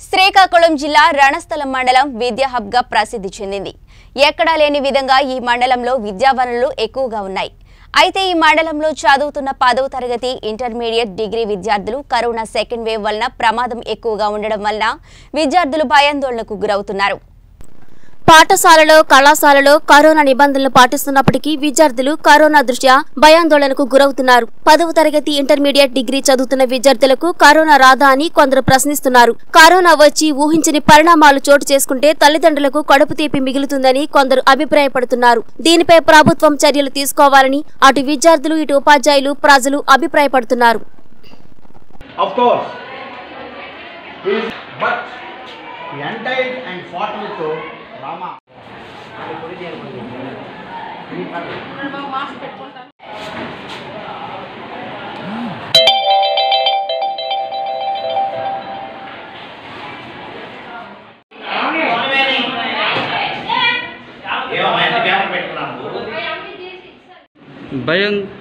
శ్రీకాకుళం జిల్లా రణస్థలం మండలం విద్యా హబ్గా ప్రసిద్ధి చెందింది ఎక్కడా లేని విధంగా ఈ మండలంలో విద్యా వనరులు ఎక్కువగా ఉన్నాయి అయితే ఈ మండలంలో చదువుతున్న పదవ తరగతి ఇంటర్మీడియట్ డిగ్రీ విద్యార్థులు కరోనా సెకండ్ వేవ్ వలన ప్రమాదం ఎక్కువగా ఉండడం వలన విద్యార్థులు భయాందోళనకు గురవుతున్నారు పాఠశాలలో కళాశాలలో కరోనా నిబంధనలు పాటిస్తున్నప్పటికీ విద్యార్థులు కరోనా దృష్ట్యా భయాందోళనకు గురవుతున్నారు పదవ తరగతి ఇంటర్మీడియట్ డిగ్రీ చదువుతున్న విద్యార్థులకు కరోనా రాదా అని కొందరు ప్రశ్నిస్తున్నారు కరోనా వచ్చి ఊహించని పరిణామాలు చోటు చేసుకుంటే తల్లిదండ్రులకు కడుపు తీపి మిగులుతుందని కొందరు అభిప్రాయపడుతున్నారు దీనిపై ప్రభుత్వం చర్యలు తీసుకోవాలని అటు విద్యార్థులు ఇటు ఉపాధ్యాయులు ప్రజలు అభిప్రాయపడుతున్నారు Of course. He is, but he untied and fought with Rama. ఏమో ఎంత పేపర్ పెట్టుకున్నాను భయం